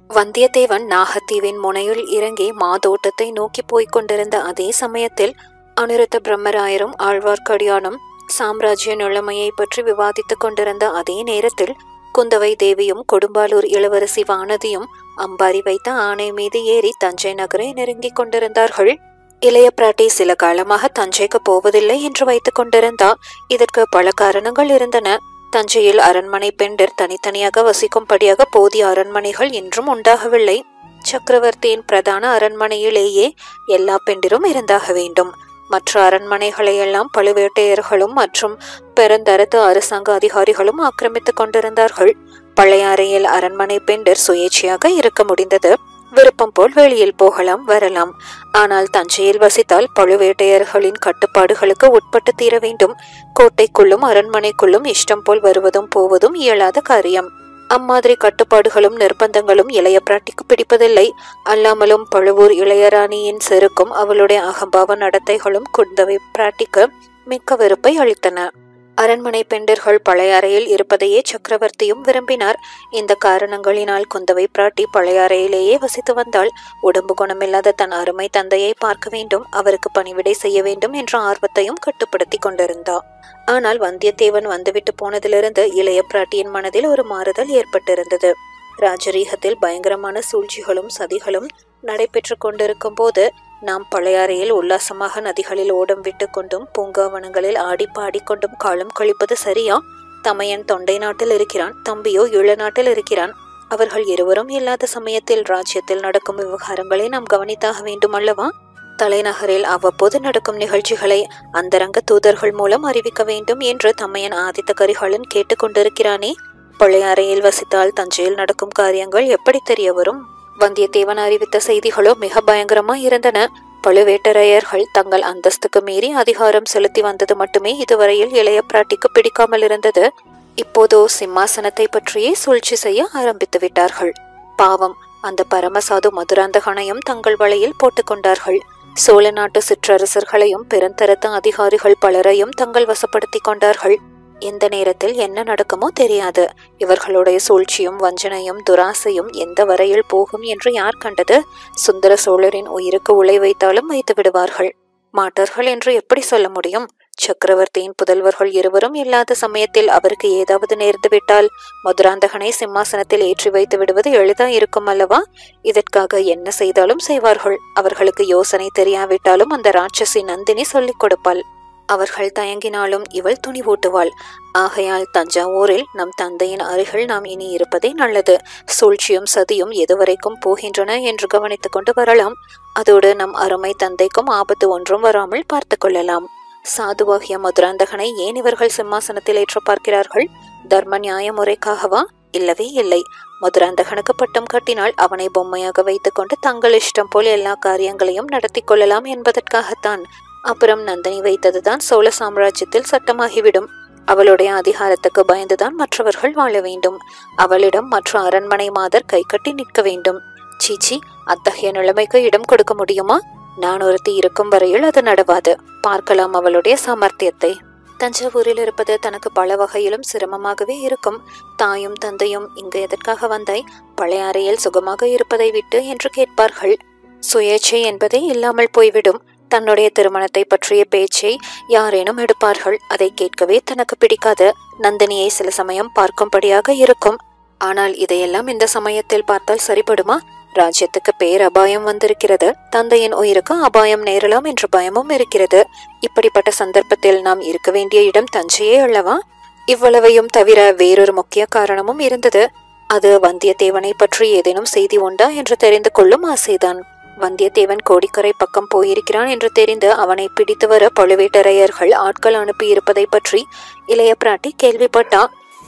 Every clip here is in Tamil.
வந்தியத்தேவன் நாகத்தீவின் முனையில் இறங்கி மாதோட்டத்தை நோக்கி போய்க் கொண்டிருந்த அதே சமயத்தில் அனிருத்த பிரம்மராயரும் ஆழ்வார்க்கடியானும் சாம்ராஜ்ய நிலைமையை பற்றி விவாதித்துக் கொண்டிருந்த அதே நேரத்தில் குந்தவை தேவியும் கொடும்பாலூர் இளவரசி வானதியும் அம்பாரி வைத்த ஆணை மீது ஏறி தஞ்சை நகரை நெருங்கிக் கொண்டிருந்தார்கள் இளைய பிராட்டி சில காலமாக தஞ்சைக்கு போவதில்லை என்று வைத்துக் கொண்டிருந்தா இதற்கு பல காரணங்கள் இருந்தன தஞ்சையில் அரண்மனை பெண்டர் தனித்தனியாக வசிக்கும்படியாக போதிய அரண்மனைகள் இன்றும் உண்டாகவில்லை சக்கரவர்த்தியின் பிரதான அரண்மனையிலேயே எல்லா பெண்டிரும் இருந்தாக வேண்டும் மற்ற அரண்மனைகளையெல்லாம் பழுவேட்டையர்களும் மற்றும் பெருந்தரத்து அரசாங்க அதிகாரிகளும் ஆக்கிரமித்துக் கொண்டிருந்தார்கள் பழையாறையில் அரண்மனை பெண்டர் சுயேட்சையாக இருக்க முடிந்தது விருப்பம் போல் வெளியில் போகலாம் வரலாம் ஆனால் தஞ்சையில் வசித்தால் பழுவேட்டையர்களின் கட்டுப்பாடுகளுக்கு உட்பட்டு தீர வேண்டும் கோட்டைக்குள்ளும் அரண்மனைக்குள்ளும் இஷ்டம் போல் வருவதும் போவதும் இயலாத காரியம் அம்மாதிரி கட்டுப்பாடுகளும் நிர்பந்தங்களும் இளைய பிராட்டிக்கு பிடிப்பதில்லை அல்லாமலும் பழுவூர் இளையராணியின் செருக்கும் அவளுடைய அகம்பாவ நடத்தைகளும் குந்தவை பிராட்டிக்கு மிக்க வெறுப்பை அளித்தன அரண்மனை பெண்டர்கள் பழையாறையில் இருப்பதையே சக்கரவர்த்தியும் விரும்பினார் இந்த காரணங்களினால் குந்தவை பிராட்டி பழையாறையிலேயே வசித்து வந்தால் உடம்பு குணமில்லாத தன் அருமை தந்தையை பார்க்க வேண்டும் அவருக்கு பணிவிடை செய்ய வேண்டும் என்ற ஆர்வத்தையும் கட்டுப்படுத்தி கொண்டிருந்தார் ஆனால் வந்தியத்தேவன் வந்துவிட்டு போனதிலிருந்து இளைய பிராட்டியின் மனதில் ஒரு மாறுதல் ஏற்பட்டிருந்தது ராஜரீகத்தில் பயங்கரமான சூழ்ச்சிகளும் சதிகளும் நடைபெற்று கொண்டிருக்கும் போது நாம் பழையாறையில் உல்லாசமாக நதிகளில் ஓடம் விட்டு கொண்டும் பூங்காவனங்களில் ஆடி பாடிக்கொண்டும் காலம் கழிப்பது சரியா தமையன் தொண்டை நாட்டில் இருக்கிறான் தம்பியோ ஈழ நாட்டில் இருக்கிறான் அவர்கள் இருவரும் இல்லாத சமயத்தில் ராஜ்யத்தில் நடக்கும் விவகாரங்களை நாம் கவனித்தாக வேண்டும் அல்லவா தலைநகரில் அவ்வப்போது நடக்கும் நிகழ்ச்சிகளை அந்தரங்க தூதர்கள் மூலம் அறிவிக்க வேண்டும் என்று தமையன் ஆதித்த கரிகாலன் கேட்டுக்கொண்டிருக்கிறானே பழையாறையில் வசித்தால் தஞ்சையில் நடக்கும் காரியங்கள் எப்படி தெரிய வரும் வந்தியத்தேவன் அறிவித்த செய்திகளோ மிக பயங்கரமாய் இருந்தன பழுவேட்டரையர்கள் தங்கள் அந்தஸ்துக்கு மீறி அதிகாரம் செலுத்தி வந்தது மட்டுமே இதுவரையில் இளைய பிராட்டிக்கு பிடிக்காமல் இருந்தது இப்போதோ சிம்மாசனத்தை பற்றியே சூழ்ச்சி செய்ய ஆரம்பித்து விட்டார்கள் பாவம் அந்த பரமசாது மதுராந்தகனையும் தங்கள் வலையில் போட்டுக்கொண்டார்கள் சோழ நாட்டு சிற்றரசர்களையும் பெருந்தரத்து அதிகாரிகள் பலரையும் தங்கள் வசப்படுத்தி கொண்டார்கள் எந்த நேரத்தில் என்ன நடக்குமோ தெரியாது இவர்களுடைய சூழ்ச்சியும் வஞ்சனையும் துராசையும் எந்த வரையில் போகும் என்று யார் கண்டது சுந்தர சோழரின் உயிருக்கு உலை வைத்தாலும் வைத்து விடுவார்கள் மாட்டார்கள் என்று எப்படி சொல்ல முடியும் சக்கரவர்த்தியின் புதல்வர்கள் இருவரும் இல்லாத சமயத்தில் அவருக்கு ஏதாவது நேர்ந்து விட்டால் மதுராந்தகனை சிம்மாசனத்தில் ஏற்றி வைத்து விடுவது எளிதா இருக்கும் அல்லவா இதற்காக என்ன செய்தாலும் செய்வார்கள் அவர்களுக்கு யோசனை தெரியாவிட்டாலும் அந்த ராட்சசி நந்தினி சொல்லிக் கொடுப்பாள் அவர்கள் தயங்கினாலும் இவள் துணிவூட்டுவாள் ஆகையால் தஞ்சாவூரில் நம் தந்தையின் அருகில் நாம் இனி இருப்பதே நல்லது சூழ்ச்சியும் சதியும் எதுவரைக்கும் போகின்றன என்று கவனித்துக் கொண்டு வரலாம் அதோடு நம் அருமை தந்தைக்கும் ஆபத்து ஒன்றும் வராமல் பார்த்து கொள்ளலாம் சாதுவாகிய மதுராந்தகனை ஏன் இவர்கள் சிம்மாசனத்தில் ஏற்ற பார்க்கிறார்கள் தர்ம நியாய முறைக்காகவா இல்லவே இல்லை மதுராந்தகனுக்கு பட்டம் கட்டினால் அவனை பொம்மையாக வைத்துக்கொண்டு தங்கள் இஷ்டம் போல் எல்லா காரியங்களையும் நடத்தி கொள்ளலாம் என்பதற்காகத்தான் அப்புறம் நந்தினி வைத்ததுதான் சோழ சாம்ராஜ்யத்தில் சட்டமாகிவிடும் அவளுடைய அதிகாரத்துக்கு பயந்துதான் மற்றவர்கள் வாழ வேண்டும் அவளிடம் மற்ற அரண்மனை மாதர் கைகட்டி நிற்க வேண்டும் சீச்சி அத்தகைய நிலைமைக்கு இடம் கொடுக்க முடியுமா நான் ஒருத்தி இருக்கும் வரையில் அது நடவாது பார்க்கலாம் அவளுடைய சாமர்த்தியத்தை தஞ்சாவூரில் இருப்பது தனக்கு பல வகையிலும் சிரமமாகவே இருக்கும் தாயும் தந்தையும் இங்கு எதற்காக வந்தாய் பழையாறையில் சுகமாக இருப்பதை விட்டு என்று கேட்பார்கள் சுயேட்சை என்பதே இல்லாமல் போய்விடும் தன்னுடைய திருமணத்தை பற்றிய பேச்சை யாரேனும் எடுப்பார்கள் அதை கேட்கவே தனக்கு பிடிக்காது நந்தினியை சில சமயம் பார்க்கும்படியாக இருக்கும் ஆனால் இதையெல்லாம் இந்த சமயத்தில் பார்த்தால் சரிபடுமா ராஜ்யத்துக்கு பேர் அபாயம் வந்திருக்கிறது தந்தையின் உயிருக்கு அபாயம் நேரலாம் என்ற பயமும் இருக்கிறது இப்படிப்பட்ட சந்தர்ப்பத்தில் நாம் இருக்க வேண்டிய இடம் தஞ்சையே அல்லவா இவ்வளவையும் தவிர வேறொரு முக்கிய காரணமும் இருந்தது அது வந்தியத்தேவனை பற்றி ஏதேனும் செய்தி உண்டா என்று தெரிந்து கொள்ளும் ஆசைதான் வந்தியத்தேவன் கோடிக்கரை பக்கம் போயிருக்கிறான் என்று தெரிந்து அவனை பிடித்து வர பழுவேட்டரையர்கள் ஆட்கள் அனுப்பியிருப்பதை பற்றி இளைய பிராட்டி கேள்விப்பட்டா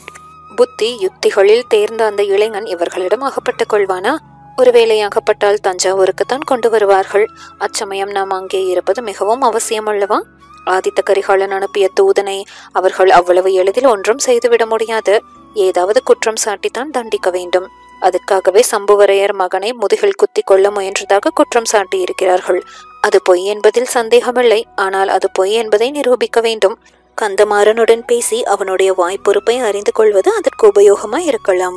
புத்தி யுக்திகளில் தேர்ந்த அந்த இளைஞன் இவர்களிடம் அகப்பட்டுக் கொள்வானா ஒருவேளை அகப்பட்டால் தஞ்சாவூருக்குத்தான் கொண்டு வருவார்கள் அச்சமயம் நாம் அங்கே இருப்பது மிகவும் அவசியம் அல்லவா ஆதித்த கரிகாலன் அனுப்பிய தூதனை அவர்கள் அவ்வளவு எளிதில் ஒன்றும் செய்துவிட முடியாது ஏதாவது குற்றம் சாட்டித்தான் தண்டிக்க வேண்டும் அதுக்காகவே சம்புவரையர் மகனை முதுகில் குத்தி கொள்ள முயன்றதாக குற்றம் சாட்டி இருக்கிறார்கள் அது பொய் என்பதில் சந்தேகமில்லை ஆனால் அது பொய் என்பதை நிரூபிக்க வேண்டும் கந்தமாறனுடன் பேசி அவனுடைய வாய்ப்பொறுப்பை அறிந்து கொள்வது அதற்கு உபயோகமாய் இருக்கலாம்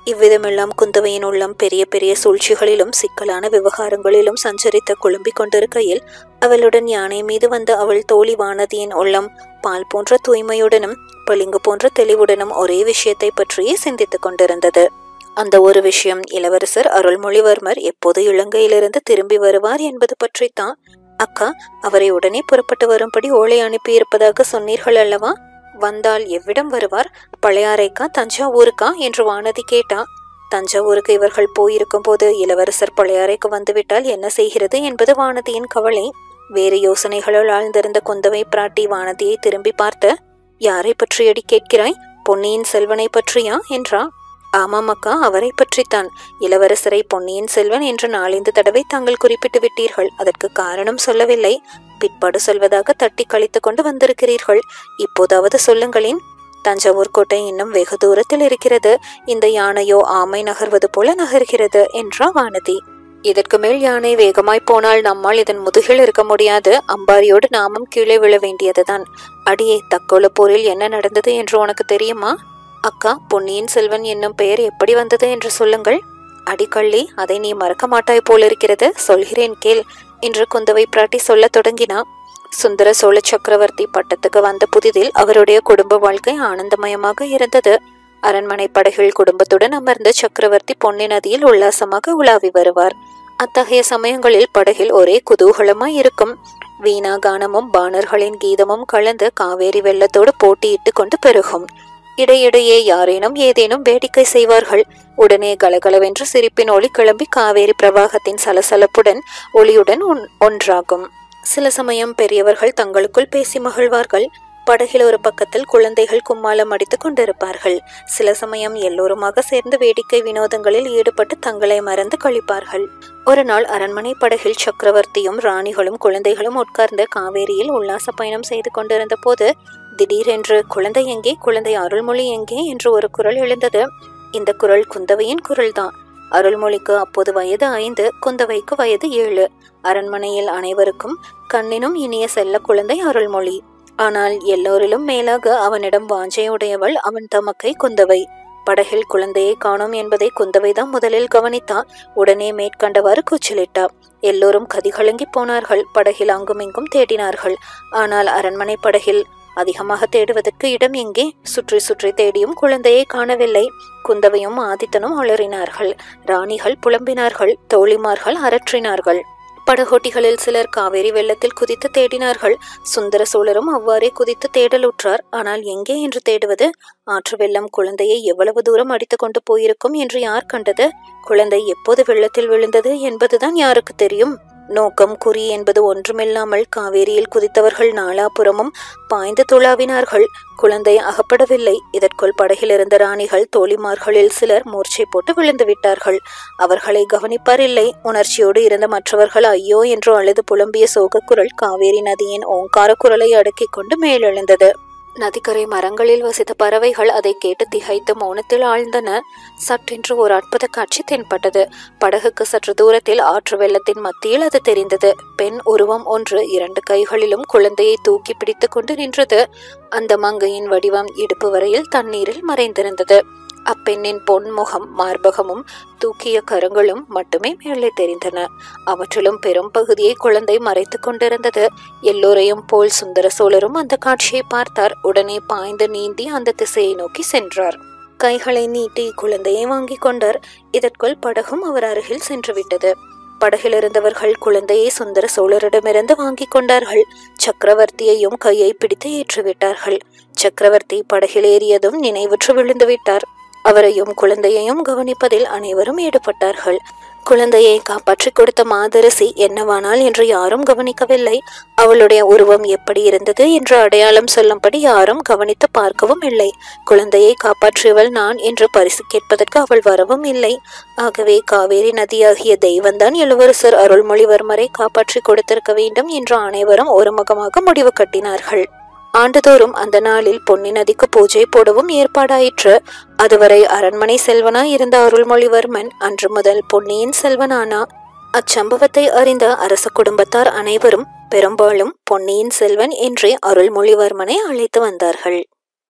இவ்விதமெல்லாம் குந்தவையின் உள்ளம் பெரிய பெரிய சூழ்ச்சிகளிலும் சிக்கலான விவகாரங்களிலும் சஞ்சரித்த குழும்பிக் கொண்டிருக்கையில் அவளுடன் யானை மீது வந்த அவள் தோழி வானதியின் உள்ளம் பால் போன்ற தூய்மையுடனும் பளிங்கு போன்ற தெளிவுடனும் ஒரே விஷயத்தை பற்றியே சிந்தித்துக் கொண்டிருந்தது அந்த ஒரு விஷயம் இளவரசர் அருள்மொழிவர்மர் எப்போது இலங்கையிலிருந்து திரும்பி வருவார் என்பது பற்றித்தான் அக்கா அவரை உடனே புறப்பட்டு வரும்படி ஓலை அனுப்பியிருப்பதாக சொன்னீர்கள் அல்லவா வந்தால் எவ்விடம் வருவார் பழையாறைக்கா தஞ்சாவூருக்கா என்று வானதி கேட்டா தஞ்சாவூருக்கு இவர்கள் போயிருக்கும் போது இளவரசர் பழையாறைக்கு வந்துவிட்டால் என்ன செய்கிறது என்பது வானதியின் கவலை வேறு யோசனைகளுள் ஆழ்ந்திருந்த குந்தவை பிராட்டி வானதியை திரும்பி பார்த்து யாரை பற்றியடி கேட்கிறாய் பொன்னியின் செல்வனை பற்றியா என்றா ஆமாம் அக்கா அவரை பற்றித்தான் இளவரசரை பொன்னியின் செல்வன் என்று நாலந்து தடவை தாங்கள் குறிப்பிட்டு விட்டீர்கள் அதற்கு காரணம் சொல்லவில்லை பிற்பாடு சொல்வதாக தட்டி கழித்து கொண்டு வந்திருக்கிறீர்கள் இப்போதாவது சொல்லுங்களேன் தஞ்சாவூர் கோட்டை இன்னும் வெகு தூரத்தில் இருக்கிறது இந்த யானையோ ஆமை நகர்வது போல நகர்கிறது என்றா வானதி இதற்கு மேல் யானை வேகமாய் போனால் நம்மால் இதன் முதுகில் இருக்க முடியாது அம்பாரியோடு நாமும் கீழே விழ வேண்டியதுதான் அடியே தக்கோல போரில் என்ன நடந்தது என்று உனக்கு தெரியுமா அக்கா பொன்னியின் செல்வன் என்னும் பெயர் எப்படி வந்தது என்று சொல்லுங்கள் அடிக்கள்ளி அதை நீ மறக்க மாட்டாய் போலிருக்கிறது சொல்கிறேன் கேள் என்று குந்தவை பிராட்டி சொல்லத் தொடங்கினா சுந்தர சோழ சக்கரவர்த்தி பட்டத்துக்கு வந்த புதிதில் அவருடைய குடும்ப வாழ்க்கை ஆனந்தமயமாக இருந்தது அரண்மனை படகில் குடும்பத்துடன் அமர்ந்த சக்கரவர்த்தி பொன்னி நதியில் உல்லாசமாக உலாவி வருவார் அத்தகைய சமயங்களில் படகில் ஒரே குதூகலமாய் இருக்கும் வீணா கானமும் பாணர்களின் கீதமும் கலந்து காவேரி வெள்ளத்தோடு போட்டியிட்டு கொண்டு பெருகும் இடையிடையே யாரேனும் ஏதேனும் வேடிக்கை செய்வார்கள் உடனே கலகலவென்று சிரிப்பின் ஒளி கிளம்பி காவேரி பிரவாகத்தின் சலசலப்புடன் ஒளியுடன் ஒன்- ஒன்றாகும் சில சமயம் பெரியவர்கள் தங்களுக்குள் பேசி மகிழ்வார்கள் படகில் ஒரு பக்கத்தில் குழந்தைகள் கும்மாளம் அடித்துக் கொண்டிருப்பார்கள் சில சமயம் எல்லோருமாக சேர்ந்து வேடிக்கை வினோதங்களில் ஈடுபட்டு தங்களை மறந்து கழிப்பார்கள் ஒரு நாள் அரண்மனை படகில் சக்கரவர்த்தியும் ராணிகளும் குழந்தைகளும் உட்கார்ந்து காவேரியில் உல்லாச பயணம் செய்து கொண்டிருந்த போது திடீரென்று குழந்தை எங்கே குழந்தை அருள்மொழி எங்கே என்று ஒரு குரல் எழுந்தது இந்த குரல் குந்தவையின் குரல்தான் அருள்மொழிக்கு அப்போது வயது ஐந்து குந்தவைக்கு வயது ஏழு அரண்மனையில் அனைவருக்கும் கண்ணினும் இனிய செல்ல குழந்தை அருள்மொழி ஆனால் எல்லோரிலும் மேலாக அவனிடம் வாஞ்சையுடையவள் அவன் தமக்கை குந்தவை படகில் குழந்தையை காணோம் என்பதை குந்தவைதான் முதலில் கவனித்தா உடனே மேற்கண்டவாறு கூச்சலிட்டா எல்லோரும் கதிகலங்கி போனார்கள் படகில் அங்குமிங்கும் தேடினார்கள் ஆனால் அரண்மனை படகில் அதிகமாக தேடுவதற்கு இடம் எங்கே சுற்றி சுற்றி தேடியும் குழந்தையை காணவில்லை குந்தவையும் ஆதித்தனும் அலறினார்கள் ராணிகள் புலம்பினார்கள் தோழிமார்கள் அரற்றினார்கள் படகோட்டிகளில் சிலர் காவேரி வெள்ளத்தில் குதித்து தேடினார்கள் சுந்தர சோழரும் அவ்வாறே குதித்து தேடலுற்றார் ஆனால் எங்கே என்று தேடுவது ஆற்று வெள்ளம் குழந்தையை எவ்வளவு தூரம் அடித்து கொண்டு போயிருக்கும் என்று யார் கண்டது குழந்தை எப்போது வெள்ளத்தில் விழுந்தது என்பதுதான் யாருக்கு தெரியும் நோக்கம் குறி என்பது ஒன்றுமில்லாமல் காவேரியில் குதித்தவர்கள் நாலாபுறமும் பாய்ந்து துளாவினார்கள் குழந்தை அகப்படவில்லை இதற்குள் படகில் இருந்த ராணிகள் தோழிமார்களில் சிலர் மூர்ச்சை போட்டு விழுந்து விட்டார்கள் அவர்களை கவனிப்பார் இல்லை உணர்ச்சியோடு இருந்த மற்றவர்கள் ஐயோ என்று அழுது புலம்பிய சோகக்குரல் காவேரி நதியின் ஓங்கார குரலை அடக்கிக் கொண்டு மேலெழுந்தது நதிக்கரை மரங்களில் வசித்த பறவைகள் அதை கேட்டு திகைத்து மௌனத்தில் ஆழ்ந்தன சற்றென்று ஒரு அற்புத காட்சி தென்பட்டது படகுக்கு சற்று தூரத்தில் ஆற்று வெள்ளத்தின் மத்தியில் அது தெரிந்தது பெண் உருவம் ஒன்று இரண்டு கைகளிலும் குழந்தையை தூக்கி பிடித்து கொண்டு நின்றது அந்த மங்கையின் வடிவம் இடுப்பு வரையில் தண்ணீரில் மறைந்திருந்தது அப்பெண்ணின் பொன்முகம் மார்பகமும் தூக்கிய கரங்களும் மட்டுமே மேலே தெரிந்தன அவற்றிலும் பெரும் பகுதியை குழந்தை மறைத்து கொண்டிருந்தது எல்லோரையும் போல் சுந்தர சோழரும் அந்த காட்சியை பார்த்தார் உடனே பாய்ந்து நீந்தி அந்த திசையை நோக்கி சென்றார் கைகளை நீட்டி குழந்தையை வாங்கிக் கொண்டார் இதற்குள் படகும் அவர் அருகில் சென்று விட்டது படகில் இருந்தவர்கள் குழந்தையை சுந்தர சோழரிடமிருந்து வாங்கிக் கொண்டார்கள் சக்கரவர்த்தியையும் கையை பிடித்து ஏற்றிவிட்டார்கள் சக்கரவர்த்தி படகில் ஏறியதும் நினைவுற்று விழுந்து விட்டார் அவரையும் குழந்தையையும் கவனிப்பதில் அனைவரும் ஈடுபட்டார்கள் குழந்தையை காப்பாற்றிக் கொடுத்த மாதரசி என்னவானால் என்று யாரும் கவனிக்கவில்லை அவளுடைய உருவம் எப்படி இருந்தது என்று அடையாளம் சொல்லும்படி யாரும் கவனித்து பார்க்கவும் இல்லை குழந்தையை காப்பாற்றியவள் நான் என்று பரிசு கேட்பதற்கு அவள் வரவும் இல்லை ஆகவே காவேரி நதியாகிய தெய்வந்தான் இளவரசர் அருள்மொழிவர்மரை காப்பாற்றி கொடுத்திருக்க வேண்டும் என்று அனைவரும் ஒருமுகமாக முடிவு கட்டினார்கள் ஆண்டுதோறும் அந்த நாளில் பொன்னி நதிக்கு பூஜை போடவும் ஏற்பாடாயிற்று அதுவரை அரண்மனை செல்வனாய் இருந்த அருள்மொழிவர்மன் அன்று முதல் பொன்னியின் செல்வனானா அச்சம்பவத்தை அறிந்த அரச குடும்பத்தார் அனைவரும் பெரும்பாலும் பொன்னியின் செல்வன் என்றே அருள்மொழிவர்மனை அழைத்து வந்தார்கள்